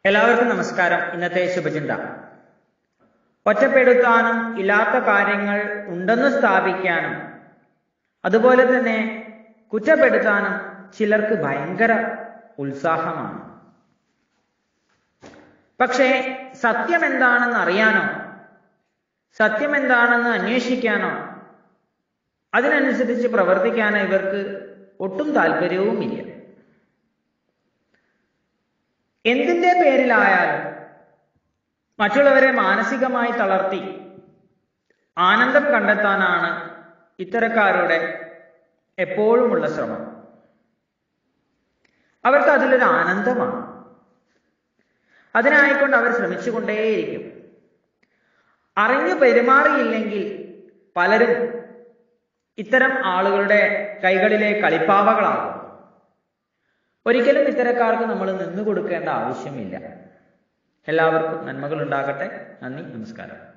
എല്ലാവർക്കും നമസ്കാരം ഇന്നത്തെ ശുഭചിന്ത ഒറ്റപ്പെടുത്താനും ഇല്ലാത്ത കാര്യങ്ങൾ ഉണ്ടെന്ന് സ്ഥാപിക്കാനും അതുപോലെ തന്നെ കുറ്റപ്പെടുത്താനും ചിലർക്ക് ഭയങ്കര ഉത്സാഹമാണ് പക്ഷേ സത്യം എന്താണെന്ന് അറിയാനോ സത്യം എന്താണെന്ന് അന്വേഷിക്കാനോ അതിനനുസരിച്ച് പ്രവർത്തിക്കാനോ ഇവർക്ക് ഒട്ടും താല്പര്യവുമില്ല എന്തിന്റെ പേരിലായാലും മറ്റുള്ളവരെ മാനസികമായി തളർത്തി ആനന്ദം കണ്ടെത്താനാണ് ഇത്തരക്കാരുടെ എപ്പോഴുമുള്ള ശ്രമം അവർക്ക് അതിലൊരു ആനന്ദമാണ് അതിനായിക്കൊണ്ട് അവർ ശ്രമിച്ചുകൊണ്ടേയിരിക്കും അറിഞ്ഞു പെരുമാറിയില്ലെങ്കിൽ പലരും ഇത്തരം ആളുകളുടെ കൈകളിലെ കളിപ്പാവകളാകും ഒരിക്കലും ഇത്തരക്കാർക്ക് നമ്മൾ നിന്നു കൊടുക്കേണ്ട ആവശ്യമില്ല എല്ലാവർക്കും നന്മകൾ ഉണ്ടാകട്ടെ നന്ദി നമസ്കാരം